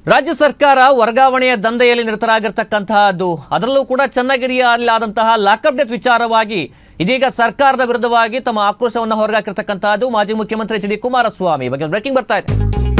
ರಾಜ್ಯ ಸರ್ಕಾರ ವರ್ಗಾವಣೆಯ ದಂಧೆಯಲ್ಲಿ ನಿರತರಾಗಿರ್ತಕ್ಕಂತಹದ್ದು ಅದರಲ್ಲೂ ಕೂಡ ಚನ್ನಗಿರಿಯಲ್ಲಿ ಆದಂತಹ ಲಾಕಪ್ ಡೆತ್ ವಿಚಾರವಾಗಿ ಇದೀಗ ಸರ್ಕಾರದ ವಿರುದ್ಧವಾಗಿ ತಮ್ಮ ಆಕ್ರೋಶವನ್ನು ಹೊರಗಾಕಿರ್ತಕ್ಕಂತಹದ್ದು ಮಾಜಿ ಮುಖ್ಯಮಂತ್ರಿ ಎಚ್ ಡಿ ಕುಮಾರಸ್ವಾಮಿ ಈ ಬಗ್ಗೆ ಬ್ರೇಕಿಂಗ್ ಬರ್ತಾ ಇದೆ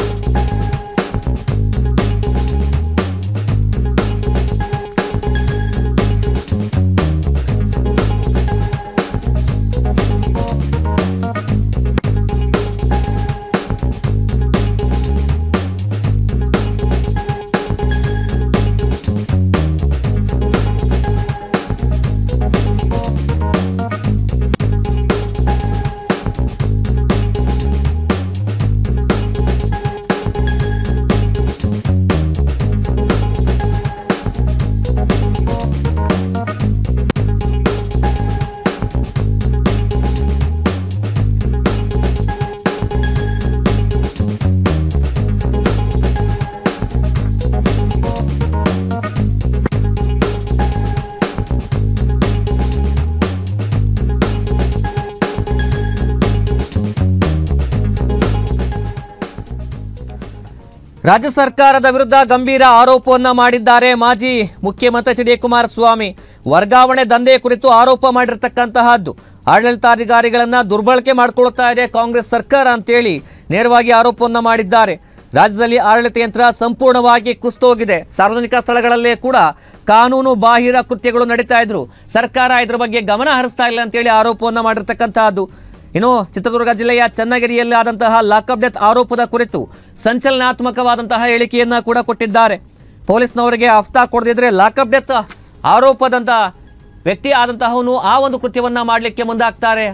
ರಾಜ್ಯ ಸರ್ಕಾರದ ವಿರುದ್ಧ ಗಂಭೀರ ಆರೋಪವನ್ನ ಮಾಡಿದ್ದಾರೆ ಮಾಜಿ ಮುಖ್ಯಮಂತ್ರಿ ಎಚ್ ಡಿ ಕುಮಾರಸ್ವಾಮಿ ವರ್ಗಾವಣೆ ದಂಧೆ ಕುರಿತು ಆರೋಪ ಮಾಡಿರ್ತಕ್ಕಂತಹದ್ದು ಆಡಳಿತಾಧಿಕಾರಿಗಳನ್ನ ದುರ್ಬಳಕೆ ಮಾಡಿಕೊಳ್ತಾ ಇದೆ ಕಾಂಗ್ರೆಸ್ ಸರ್ಕಾರ ಅಂತೇಳಿ ನೇರವಾಗಿ ಆರೋಪವನ್ನ ಮಾಡಿದ್ದಾರೆ ರಾಜ್ಯದಲ್ಲಿ ಆಡಳಿತ ಯಂತ್ರ ಸಂಪೂರ್ಣವಾಗಿ ಕುಸ್ತೋಗಿದೆ ಸಾರ್ವಜನಿಕ ಸ್ಥಳಗಳಲ್ಲೇ ಕೂಡ ಕಾನೂನು ಬಾಹಿರ ಕೃತ್ಯಗಳು ನಡೀತಾ ಇದ್ರು ಸರ್ಕಾರ ಇದ್ರ ಬಗ್ಗೆ ಗಮನ ಹರಿಸ್ತಾ ಇಲ್ಲ ಅಂತೇಳಿ ಆರೋಪವನ್ನ ಮಾಡಿರ್ತಕ್ಕಂತಹದ್ದು ಇನ್ನು ಚಿತ್ರದುರ್ಗ ಜಿಲ್ಲೆಯ ಚನ್ನಗಿರಿಯಲ್ಲಿ ಆದಂತಹ ಲಾಕಪ್ ಡೆತ್ ಆರೋಪದ ಕುರಿತು ಸಂಚಲನಾತ್ಮಕವಾದಂತಹ ಹೇಳಿಕೆಯನ್ನ ಕೂಡ ಕೊಟ್ಟಿದ್ದಾರೆ ಪೊಲೀಸ್ನವರಿಗೆ ಹಫ್ತಾ ಕೊಡದಿದ್ರೆ ಲಾಕಪ್ ಡೆತ್ ಆರೋಪದಂತ ವ್ಯಕ್ತಿ ಆದಂತಹವನು ಆ ಒಂದು ಕೃತ್ಯವನ್ನ ಮಾಡಲಿಕ್ಕೆ ಮುಂದಾಗ್ತಾರೆ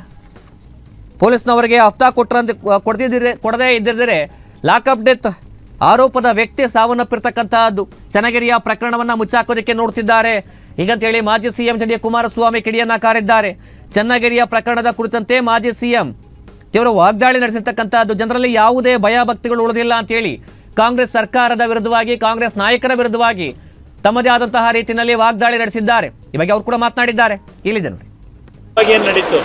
ಪೊಲೀಸ್ನವರಿಗೆ ಹಫ್ತಾ ಕೊಟ್ಟರಂತೆ ಕೊಡದಿದ್ದರೆ ಕೊಡದೇ ಇದ್ದಿದ್ದರೆ ಲಾಕಪ್ ಡೆತ್ ಆರೋಪದ ವ್ಯಕ್ತಿ ಸಾವನ್ನಪ್ಪಿರ್ತಕ್ಕಂತಹದ್ದು ಚನ್ನಗಿರಿಯ ಪ್ರಕರಣವನ್ನ ಮುಚ್ಚಾಕೋದಕ್ಕೆ ನೋಡ್ತಿದ್ದಾರೆ ಹೀಗಂತೇಳಿ ಮಾಜಿ ಸಿಎಂ ಎಚ್ ಡಿ ಕುಮಾರಸ್ವಾಮಿ ಕಿಡಿಯನ್ನ ಕಾರಿದ್ದಾರೆ ಚನ್ನಗಿರಿಯ ಪ್ರಕರಣದ ಕುರಿತಂತೆ ಮಾಜಿ ಸಿಎಂ ತೀವ್ರ ವಾಗ್ದಾಳಿ ನಡೆಸಿರ್ತಕ್ಕಂತಹದ್ದು ಜನರಲ್ಲಿ ಯಾವುದೇ ಭಯ ಭಕ್ತಿಗಳು ಉಳಿದಿಲ್ಲ ಅಂತೇಳಿ ಕಾಂಗ್ರೆಸ್ ಸರ್ಕಾರದ ವಿರುದ್ಧವಾಗಿ ಕಾಂಗ್ರೆಸ್ ನಾಯಕರ ವಿರುದ್ಧವಾಗಿ ತಮ್ಮದೇ ಆದಂತಹ ರೀತಿಯಲ್ಲಿ ವಾಗ್ದಾಳಿ ನಡೆಸಿದ್ದಾರೆ ಈ ಬಗ್ಗೆ ಅವರು ಕೂಡ ಮಾತನಾಡಿದ್ದಾರೆ ಇಲ್ಲಿದೆ ನೋಡಿ ಬಗ್ಗೆ ಏನ್ ನಡೀತು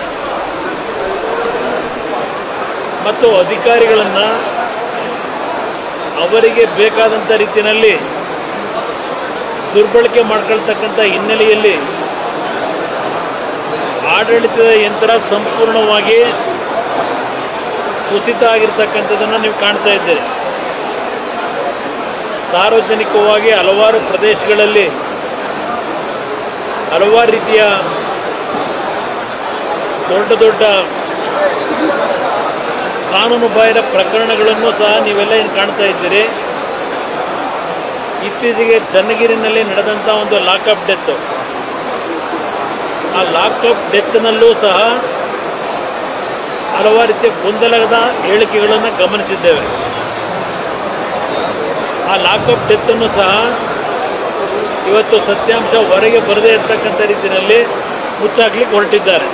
ಮತ್ತು ಅಧಿಕಾರಿಗಳನ್ನ ಅವರಿಗೆ ಬೇಕಾದಂಥ ರೀತಿಯಲ್ಲಿ ದುರ್ಬಳಕೆ ಮಾಡ್ಕೊಳ್ತಕ್ಕಂಥ ಹಿನ್ನೆಲೆಯಲ್ಲಿ ಆಡಳಿತದ ಯಂತ್ರ ಸಂಪೂರ್ಣವಾಗಿ ಕುಸಿತ ಆಗಿರ್ತಕ್ಕಂಥದ್ದನ್ನು ನೀವು ಕಾಣ್ತಾ ಇದ್ದೀರಿ ಸಾರ್ವಜನಿಕವಾಗಿ ಹಲವಾರು ಪ್ರದೇಶಗಳಲ್ಲಿ ಹಲವಾರು ರೀತಿಯ ದೊಡ್ಡ ದೊಡ್ಡ ಕಾನೂನು ಬಾಹಿರ ಪ್ರಕರಣಗಳನ್ನು ಸಹ ನೀವೆಲ್ಲ ಏನು ಕಾಣ್ತಾ ಇದ್ದೀರಿ ಇತ್ತೀಚೆಗೆ ಚನ್ನಗಿರಿನಲ್ಲಿ ನಡೆದಂಥ ಒಂದು ಲಾಕಪ್ ಡೆತ್ ಆ ಲಾಕಪ್ ಡೆತ್ನಲ್ಲೂ ಸಹ ಹಲವಾರು ರೀತಿಯ ಗೊಂದಲದ ಹೇಳಿಕೆಗಳನ್ನು ಗಮನಿಸಿದ್ದೇವೆ ಆ ಲಾಕಪ್ ಡೆತ್ತನ್ನು ಸಹ ಇವತ್ತು ಸತ್ಯಾಂಶ ಹೊರಗೆ ಬರದೇ ಇರತಕ್ಕಂಥ ರೀತಿಯಲ್ಲಿ ಮುಚ್ಚಾಕ್ಲಿಕ್ಕೆ ಹೊರಟಿದ್ದಾರೆ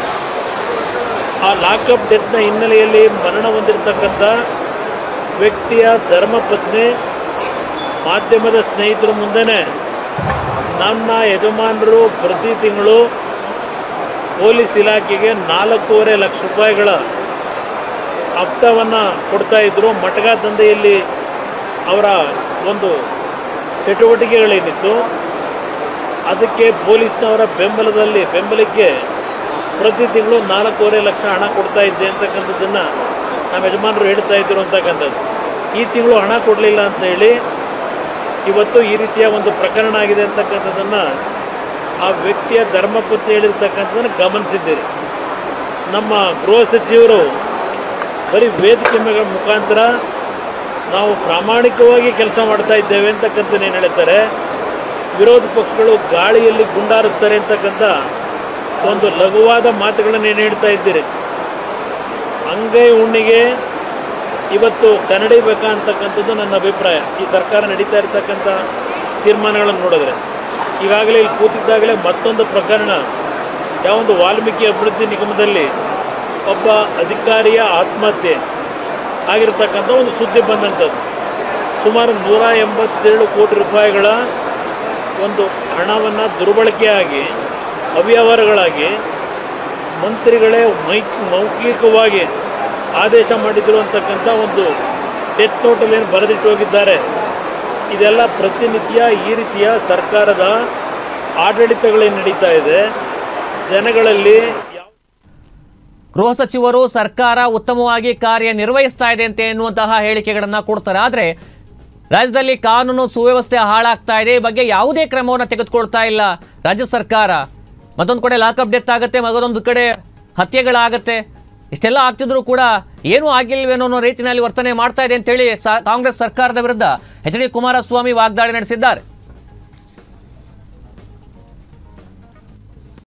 ಆ ಲಾಕಪ್ ಡೆತ್ನ ಹಿನ್ನೆಲೆಯಲ್ಲಿ ಮರಣ ಹೊಂದಿರತಕ್ಕಂಥ ವ್ಯಕ್ತಿಯ ಧರ್ಮಪತ್ನಿ ಮಾಧ್ಯಮದ ಸ್ನೇಹಿತರ ಮುಂದೆನೇ ನನ್ನ ಯಜಮಾನರು ಪ್ರತಿ ತಿಂಗಳು ಪೊಲೀಸ್ ಇಲಾಖೆಗೆ ನಾಲ್ಕೂವರೆ ಲಕ್ಷ ರೂಪಾಯಿಗಳ ಹಪ್ತವನ್ನು ಕೊಡ್ತಾ ಇದ್ದರು ಮಟಗ ದಂಧೆಯಲ್ಲಿ ಅವರ ಒಂದು ಚಟುವಟಿಕೆಗಳೇನಿತ್ತು ಅದಕ್ಕೆ ಪೊಲೀಸ್ನವರ ಬೆಂಬಲದಲ್ಲಿ ಬೆಂಬಲಕ್ಕೆ ಪ್ರತಿ ತಿಂಗಳು ನಾಲ್ಕೂವರೆ ಲಕ್ಷ ಹಣ ಕೊಡ್ತಾ ಇದ್ದೆ ಅಂತಕ್ಕಂಥದ್ದನ್ನು ನಮ್ಮ ಯಜಮಾನರು ಹೇಳ್ತಾ ಇದ್ದರು ಅಂತಕ್ಕಂಥದ್ದು ಈ ತಿಂಗಳು ಹಣ ಕೊಡಲಿಲ್ಲ ಅಂತ ಹೇಳಿ ಇವತ್ತು ಈ ರೀತಿಯ ಒಂದು ಪ್ರಕರಣ ಆಗಿದೆ ಅಂತಕ್ಕಂಥದ್ದನ್ನು ಆ ವ್ಯಕ್ತಿಯ ಧರ್ಮಪತ್ನಿ ಹೇಳಿರ್ತಕ್ಕಂಥದ್ದನ್ನು ಗಮನಿಸಿದ್ದೀರಿ ನಮ್ಮ ಗೃಹ ಸಚಿವರು ಬರೀ ವೇದಿಕೆ ಮೇಲೆ ಮುಖಾಂತರ ನಾವು ಪ್ರಾಮಾಣಿಕವಾಗಿ ಕೆಲಸ ಮಾಡ್ತಾ ಇದ್ದೇವೆ ಅಂತಕ್ಕಂಥದ್ದು ಏನು ಹೇಳ್ತಾರೆ ವಿರೋಧ ಪಕ್ಷಗಳು ಗಾಳಿಯಲ್ಲಿ ಗುಂಡಾರಿಸ್ತಾರೆ ಅಂತಕ್ಕಂಥ ಒಂದು ಲಘುವಾದ ಮಾತುಗಳನ್ನು ಏನು ಹೇಳ್ತಾ ಇದ್ದೀರಿ ಅಂಗೈ ಹುಣ್ಣಿಗೆ ಇವತ್ತು ಕನ್ನಡಿಬೇಕಾ ಅಂತಕ್ಕಂಥದ್ದು ನನ್ನ ಅಭಿಪ್ರಾಯ ಈ ಸರ್ಕಾರ ನಡೀತಾ ಇರತಕ್ಕಂಥ ತೀರ್ಮಾನಗಳನ್ನು ನೋಡಿದ್ರೆ ಈಗಾಗಲೇ ಇಲ್ಲಿ ಕೂತಿದ್ದಾಗಲೇ ಮತ್ತೊಂದು ಪ್ರಕರಣ ಯಾವೊಂದು ವಾಲ್ಮೀಕಿ ಅಭಿವೃದ್ಧಿ ನಿಗಮದಲ್ಲಿ ಒಬ್ಬ ಅಧಿಕಾರಿಯ ಆತ್ಮಹತ್ಯೆ ಆಗಿರ್ತಕ್ಕಂಥ ಒಂದು ಸುದ್ದಿ ಬಂದಂಥದ್ದು ಸುಮಾರು ನೂರ ಎಂಬತ್ತೇಳು ಕೋಟಿ ರೂಪಾಯಿಗಳ ಒಂದು ಹಣವನ್ನು ದುರ್ಬಳಕೆಯಾಗಿ ಅವ್ಯವಹಾರಗಳಾಗಿ ಮಂತ್ರಿಗಳೇ ಮೈಕ್ ಮೌಖಿಕವಾಗಿ ಆದೇಶ ಮಾಡಿದ್ರು ಅಂತಕ್ಕಂಥ ಒಂದು ಡೆತ್ ನೋಟಲ್ಲಿ ಏನು ಬರೆದಿಟ್ಟು ಹೋಗಿದ್ದಾರೆ ಇದೆಲ್ಲ ಪ್ರತಿನಿತ್ಯ ಈ ರೀತಿಯ ಸರ್ಕಾರದ ಆಡಳಿತಗಳೇನು ನಡೀತಾ ಇದೆ ಜನಗಳಲ್ಲಿ ಯಾವ ಗೃಹ ಸಚಿವರು ಸರ್ಕಾರ ಉತ್ತಮವಾಗಿ ಕಾರ್ಯನಿರ್ವಹಿಸ್ತಾ ಇದೆ ಅಂತ ಎನ್ನುವಂತಹ ಹೇಳಿಕೆಗಳನ್ನು ಕೊಡ್ತಾರೆ ಆದರೆ ರಾಜ್ಯದಲ್ಲಿ ಕಾನೂನು ಸುವ್ಯವಸ್ಥೆ ಹಾಳಾಗ್ತಾ ಇದೆ ಈ ಬಗ್ಗೆ ಯಾವುದೇ ಕ್ರಮವನ್ನು ತೆಗೆದುಕೊಳ್ತಾ ಇಲ್ಲ ರಾಜ್ಯ ಸರ್ಕಾರ ಮತ್ತೊಂದು ಕಡೆ ಲಾಕಪ್ ಡೆತ್ ಆಗುತ್ತೆ ಮಗದೊಂದು ಕಡೆ ಹತ್ಯೆಗಳಾಗತ್ತೆ ಇಷ್ಟೆಲ್ಲ ಆಗ್ತಿದ್ರು ಕೂಡ ಏನೂ ಆಗಿಲ್ವೇನೋ ಅನ್ನೋ ರೀತಿಯಲ್ಲಿ ವರ್ತನೆ ಮಾಡ್ತಾ ಇದೆ ಅಂತೇಳಿ ಸಾ- ಕಾಂಗ್ರೆಸ್ ಸರ್ಕಾರದ ವಿರುದ್ಧ ಎಚ್ ಡಿ ಕುಮಾರಸ್ವಾಮಿ ವಾಗ್ದಾಳಿ ನಡೆಸಿದ್ದಾರೆ